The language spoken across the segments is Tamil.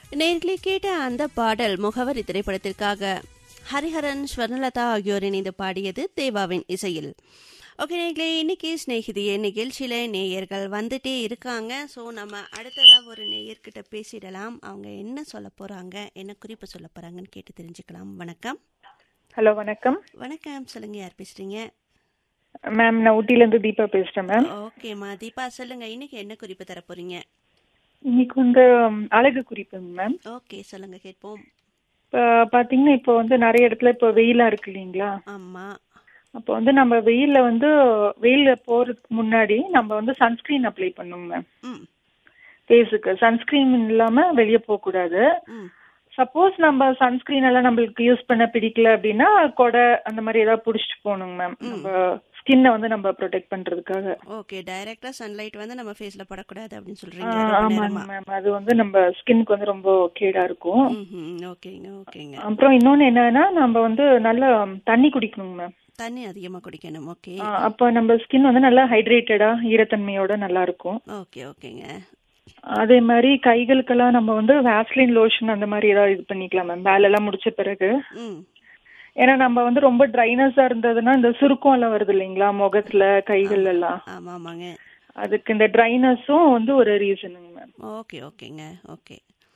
நேர்களே கேட்ட அந்த பாடல் முகவரி திரைப்படத்திற்காக ஹரிஹரன் ஸ்வர்ணலதா ஆகியோர் இணைந்து பாடியது தேவாவின் இசையில் ஓகே நேர்களே இன்னைக்கு ஸ்நேகிதிய நிகழ்ச்சியில நேயர்கள் வந்துட்டே இருக்காங்க ஸோ நம்ம அடுத்ததாக ஒரு நேயர்கிட்ட பேசிடலாம் அவங்க என்ன சொல்ல போறாங்க என்ன குறிப்பு சொல்ல போறாங்கன்னு கேட்டு தெரிஞ்சுக்கலாம் வணக்கம் ஹலோ வணக்கம் வணக்கம் சொல்லுங்க யார் பேசுறீங்க மேம் நான் ஊட்டிலேருந்து தீபா பேசுகிறேன் மேம் ஓகேம்மா தீபா சொல்லுங்க இன்னைக்கு என்ன குறிப்பு தர போறீங்க இன்னைக்கு வந்து ம், அழகு குறிப்புங்க மேம் ஓகே சொல்லுங்க கேட்போம் இப்போ பார்த்தீங்கன்னா இப்போ வந்து நிறைய இடத்துல இப்போ வெயிலாக இருக்கு இல்லைங்களா ஆமா அப்போ வந்து நம்ம வெயிலில் வந்து வெயிலில் போகிறதுக்கு முன்னாடி நம்ம வந்து சன்ஸ்க்ரீன் அப்ளை பண்ணுங்க மேம் ம் ஃபேஸுக்கு சன்ஸ்க்ரீன் இல்லாமல் வெளியே போகக்கூடாது ம் சப்போஸ் நம்ம சன்ஸ்க்ரீன் எல்லாம் நம்மளுக்கு யூஸ் பண்ண பிடிக்கல அப்படின்னா கொடை அந்த மாதிரி ஏதாவது பிடிச்சிட்டு போகணுங்க மேம் நம்ம ஸ்கின்னை வந்து நம்ம ப்ரொடெக்ட் பண்ணுறதுக்காக ஓகே டைரக்டா சன்லைட் வந்து நம்ம ஃபேஸ்ல படக்கூடாது அப்படின்னு ஆ, சொல்றீங்க ரொம்ப ஆமாங்க நேரமா மேம் அது வந்து நம்ம ஸ்கின்க்கு வந்து ரொம்ப கேடா இருக்கும் ம்ஹும். ஓகேங்க ஓகேங்க அப்புறம் இன்னொன்னு என்னன்னா நம்ம வந்து நல்ல தண்ணி குடிக்கணுங்க மேம் தண்ணி அதிகமா குடிக்கணும் ஓகே அப்போ நம்ம ஸ்கின் வந்து நல்லா ஹைட்ரேட்டடா ஈரத்தன்மையோட நல்லா இருக்கும் ஓகே ஓகேங்க அதே மாதிரி கைகளுக்கெல்லாம் நம்ம வந்து வேஸ்லின் லோஷன் அந்த மாதிரி ஏதாவது இது பண்ணிக்கலாம் மேம் வேலையெல்லாம் முடிச்ச பிறகு ம் ஏன்னா நம்ம வந்து ரொம்ப ட்ரைனஸா இருந்ததுன்னா இந்த சுருக்கம் எல்லாம் வருது இல்லைங்களா முகத்துல கைகள் எல்லாம் ஆமா ஆமாங்க அதுக்கு இந்த ட்ரைனஸும் வந்து ஒரு ரீசனுங்க மேம் ஓகே ஓகேங்க ஓகே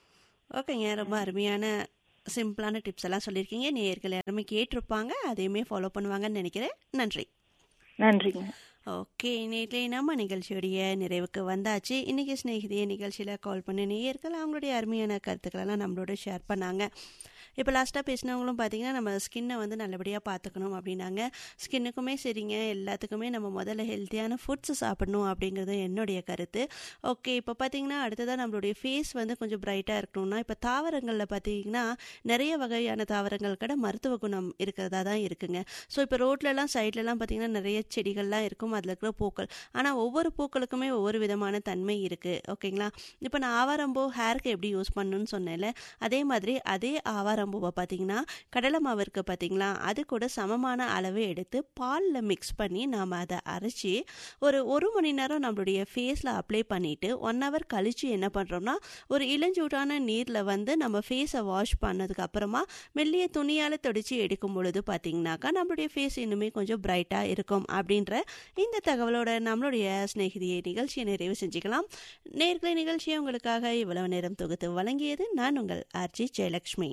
ஓகேங்க ரொம்ப அருமையான சிம்பிளான டிப்ஸ் எல்லாம் சொல்லியிருக்கீங்க நேயர்கள் யாருமே கேட்டிருப்பாங்க அதையுமே ஃபாலோ பண்ணுவாங்கன்னு நினைக்கிறேன் நன்றி நன்றிங்க ஓகே நேற்று நம்ம நிகழ்ச்சியுடைய நிறைவுக்கு வந்தாச்சு இன்னைக்கு ஸ்நேகிதிய நிகழ்ச்சியில் கால் பண்ண நேயர்கள் அவங்களுடைய அருமையான கருத்துக்களெல்லாம் நம்மளோட ஷேர் பண்ணாங்க இப்போ லாஸ்ட்டாக பேசினவங்களும் பார்த்தீங்கன்னா நம்ம ஸ்கின்னை வந்து நல்லபடியாக பார்த்துக்கணும் அப்படின்னாங்க ஸ்கின்னுக்குமே சரிங்க எல்லாத்துக்குமே நம்ம முதல்ல ஹெல்த்தியான ஃபுட்ஸ் சாப்பிடணும் அப்படிங்கிறது என்னுடைய கருத்து ஓகே இப்போ பார்த்தீங்கன்னா அடுத்ததாக நம்மளுடைய ஃபேஸ் வந்து கொஞ்சம் பிரைட்டாக இருக்கணும்னா இப்போ தாவரங்களில் பார்த்தீங்கன்னா நிறைய வகையான தாவரங்கள் கூட மருத்துவ குணம் இருக்கிறதா தான் இருக்குங்க ஸோ இப்போ ரோட்லலாம் சைட்லலாம் பார்த்தீங்கன்னா நிறைய செடிகள்லாம் இருக்கும் அதில் இருக்கிற பூக்கள் ஆனால் ஒவ்வொரு பூக்களுக்குமே ஒவ்வொரு விதமான தன்மை இருக்குது ஓகேங்களா இப்போ நான் ஆவாரம்பூ ஹேருக்கு எப்படி யூஸ் பண்ணணும்னு சொன்னேன்ல அதே மாதிரி அதே ஆவாரம்பூவை பார்த்தீங்கன்னா கடலை மாவு இருக்குது பார்த்தீங்களா அது கூட சமமான அளவு எடுத்து பாலில் மிக்ஸ் பண்ணி நாம் அதை அரைச்சி ஒரு ஒரு மணி நேரம் நம்மளுடைய ஃபேஸில் அப்ளை பண்ணிவிட்டு ஒன் ஹவர் கழித்து என்ன பண்ணுறோம்னா ஒரு இளஞ்சூடான நீரில் வந்து நம்ம ஃபேஸை வாஷ் பண்ணதுக்கு அப்புறமா மெல்லிய துணியால் தொடச்சி எடுக்கும் பொழுது பார்த்தீங்கன்னாக்கா நம்மளுடைய ஃபேஸ் இன்னுமே கொஞ்சம் பிரைட்டாக இருக்கும் அப்படின்ற இந்த தகவலோட நம்மளுடைய ஸ்நேகிதியை நிகழ்ச்சியை நிறைவு செஞ்சுக்கலாம் நேர்களை நிகழ்ச்சியை உங்களுக்காக இவ்வளவு நேரம் தொகுத்து வழங்கியது நான் உங்கள் ஆர்ஜி ஜெயலக்ஷ்மி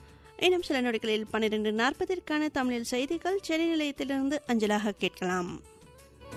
இன்னும் சில நொடிகளில் பன்னிரண்டு நாற்பதிற்கான தமிழில் செய்திகள் சென்னை நிலையத்திலிருந்து அஞ்சலாக கேட்கலாம்